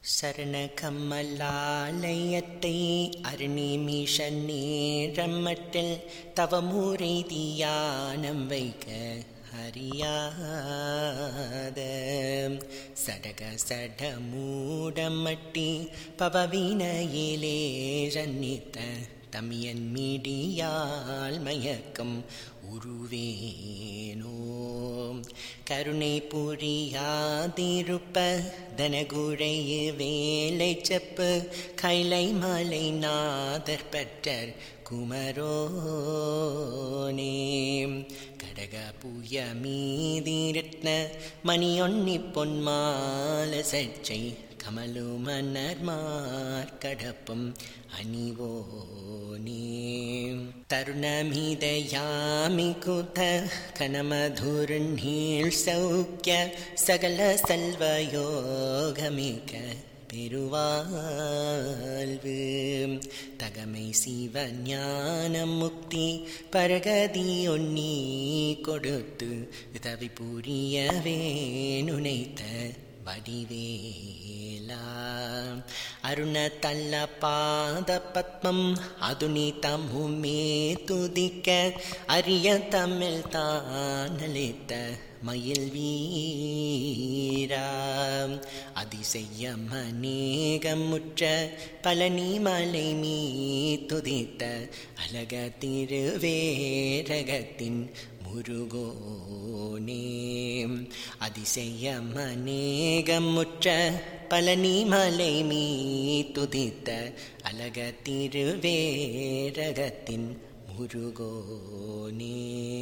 சரணகமலாலயத்தை அருணிமிஷ நேரமட்டில் தவமுறை தியானம் வைக்க அறியாத சடக சட மூடமட்டி பவவினையிலே ஜன்னித்த தமியன் மீடியால் மயக்கம் உருவேனோ கருணை புரியாதிருப்ப தனகுழைய வேலை செப்பு கைலை மலை நாதர் பற்றர் குமரோனே கடக புய மீதிரத்ன மணியொன்னி பொன்மால சர்ச்சை கமலு மன்னர் மார்க்கடப்பும் அணிவோனே தருணமிதயாமி குத கனமதுர்நீள் சௌக்கிய சகல செல்வயோகமிக பெருவாழ்வு தகமை சிவ ஞான முக்தி பரகதி ஒன்னி கொடுத்து தவி புரியவே நுனைத்த வடிவேலா அருண தல்ல பாத பத்மம் அதுனி தம்முமே துதிக்க அரிய தமிழ் தானளித்த மயில் வீரா அதிசயம் அநேகமுற்ற பழனி மலை மீ துதித்த அழக திருவேரகத்தின் முருகோனே அதிசயம் அநேகமுற்ற பழனி மலை மீ துதித்த அழக திருவேரகத்தின் முருகோனே